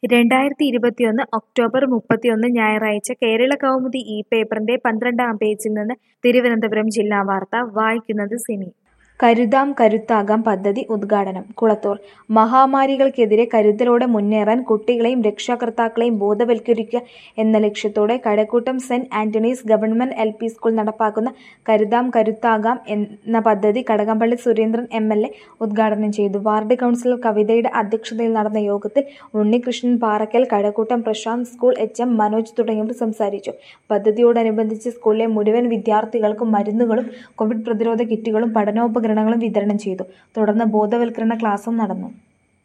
രണ്ടായിരത്തി ഇരുപത്തിയൊന്ന് ഒക്ടോബർ മുപ്പത്തിയൊന്ന് ഞായറാഴ്ച കേരള കൗമുദി ഈ പേപ്പറിന്റെ പന്ത്രണ്ടാം പേജിൽ നിന്ന് തിരുവനന്തപുരം ജില്ലാ വാർത്ത വായിക്കുന്നത് സിനി കരുതാം കരുത്താകാം പദ്ധതി ഉദ്ഘാടനം കുളത്തൂർ മഹാമാരികൾക്കെതിരെ കരുതലോടെ മുന്നേറാൻ കുട്ടികളെയും രക്ഷാകർത്താക്കളെയും ബോധവൽക്കരിക്കുക എന്ന ലക്ഷ്യത്തോടെ Kazhakkoottam saint Antony's government L P school നടപ്പാക്കുന്ന കരുതാം കരുത്താകാം എന്ന പദ്ധതി Kadakampally Surendran M L A ഉദ്ഘാടനം ചെയ്തു വാർഡ് കൗൺസിലർ കവിതയുടെ അധ്യക്ഷതയിൽ നടന്ന യോഗത്തിൽ Unnikrishnan Parakkal Kazhakkoottam Prashanth school H M Manoj തുടങ്ങിയവർ സംസാരിച്ചു പദ്ധതിയോടനുബന്ധിച്ച് സ്കൂളിലെ മുഴുവൻ വിദ്യാർത്ഥികൾക്കും മരുന്നുകളും കോവിഡ് പ്രതിരോധ കിറ്റുകളും പഠനോപകരണങ്ങളും വിതരണം ചെയ്തു തുടർന്ന് ബോധവൽക്കരണ ക്ലാസും നടന്നു